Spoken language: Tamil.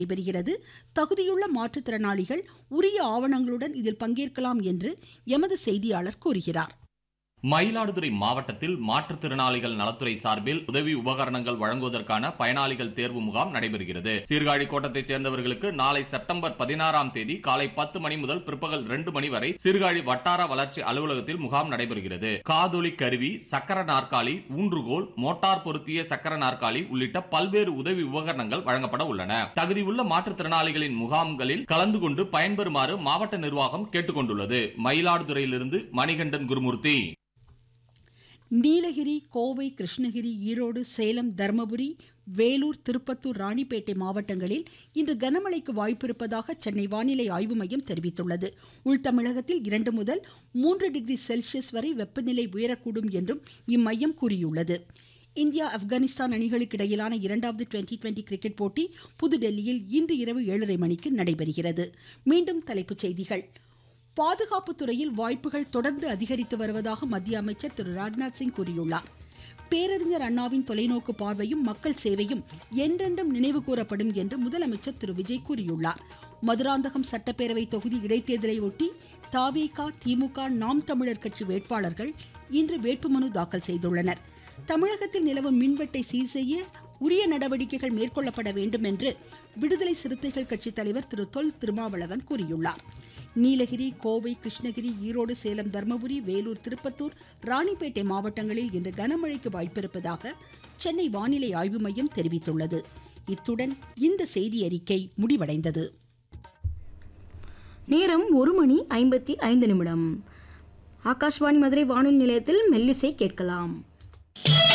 நடைபெறுகிறது தகுதியுள்ள மாற்றுத்திறனாளிகள் உரிய ஆவணங்களுடன் இதில் பங்கேற்கலாம் என்று எமது செய்தியாளர் கூறுகிறார் மயிலாடுதுறை மாவட்டத்தில் மாற்றுத்திறனாளிகள் நலத்துறை சார்பில் உதவி உபகரணங்கள் வழங்குவதற்கான பயனாளிகள் தேர்வு முகாம் நடைபெறுகிறது சீர்காழி கோட்டத்தைச் சேர்ந்தவர்களுக்கு நாளை செப்டம்பர் பதினாறாம் தேதி காலை பத்து மணி முதல் பிற்பகல் இரண்டு மணி வரை சீர்காழி வட்டார வளர்ச்சி அலுவலகத்தில் முகாம் நடைபெறுகிறது காதொலி கருவி சக்கர நாற்காலி ஊன்றுகோல் மோட்டார் பொருத்திய சக்கர நாற்காலி உள்ளிட்ட பல்வேறு உதவி உபகரணங்கள் வழங்கப்பட உள்ளன தகுதியுள்ள மாற்றுத்திறனாளிகளின் முகாம்களில் கலந்து கொண்டு பயன்பெறுமாறு மாவட்ட நிர்வாகம் கேட்டுக்கொண்டுள்ளது மயிலாடுதுறையிலிருந்து மணிகண்டன் குருமூர்த்தி நீலகிரி கோவை கிருஷ்ணகிரி ஈரோடு சேலம் தருமபுரி வேலூர் திருப்பத்தூர் ராணிப்பேட்டை மாவட்டங்களில் இன்று கனமழைக்கு வாய்ப்பிருப்பதாக சென்னை வானிலை ஆய்வு மையம் தெரிவித்துள்ளது உள்தமிழகத்தில் இரண்டு முதல் மூன்று டிகிரி செல்சியஸ் வரை வெப்பநிலை உயரக்கூடும் என்றும் இம்மையம் கூறியுள்ளது இந்தியா ஆப்கானிஸ்தான் அணிகளுக்கு இடையிலான இரண்டாவது டுவெண்டி டுவெண்டி கிரிக்கெட் போட்டி புதுடெல்லியில் இன்று இரவு ஏழரை மணிக்கு நடைபெறுகிறது மீண்டும் தலைப்புச் செய்திகள் பாதுகாப்பு துறையில் வாய்ப்புகள் தொடர்ந்து அதிகரித்து வருவதாக மத்திய அமைச்சர் திரு ராஜ்நாத் சிங் கூறியுள்ளார் பேரறிஞர் அண்ணாவின் தொலைநோக்கு பார்வையும் மக்கள் சேவையும் என்றென்றும் நினைவு கூறப்படும் என்று முதலமைச்சர் திரு விஜய் கூறியுள்ளார் மதுராந்தகம் சட்டப்பேரவை தொகுதி இடைத்தேர்தலை ஒட்டி தாவேகா திமுக நாம் தமிழர் கட்சி வேட்பாளர்கள் இன்று வேட்புமனு தாக்கல் செய்துள்ளனர் தமிழகத்தில் நிலவும் மின்வெட்டை சீர் செய்ய உரிய நடவடிக்கைகள் மேற்கொள்ளப்பட வேண்டும் என்று விடுதலை சிறுத்தைகள் கட்சி தலைவர் திரு தொல் திருமாவளவன் கூறியுள்ளார் நீலகிரி கோவை கிருஷ்ணகிரி ஈரோடு சேலம் தர்மபுரி வேலூர் திருப்பத்தூர் ராணிப்பேட்டை மாவட்டங்களில் இன்று கனமழைக்கு வாய்ப்பிருப்பதாக சென்னை வானிலை ஆய்வு மையம் தெரிவித்துள்ளது இத்துடன் இந்த செய்தி அறிக்கை முடிவடைந்தது நேரம் ஒரு மணி ஐம்பத்தி ஐந்து நிமிடம் ஆகாஷ்வாணி மதுரை வானொலி நிலையத்தில் மெல்லிசை கேட்கலாம்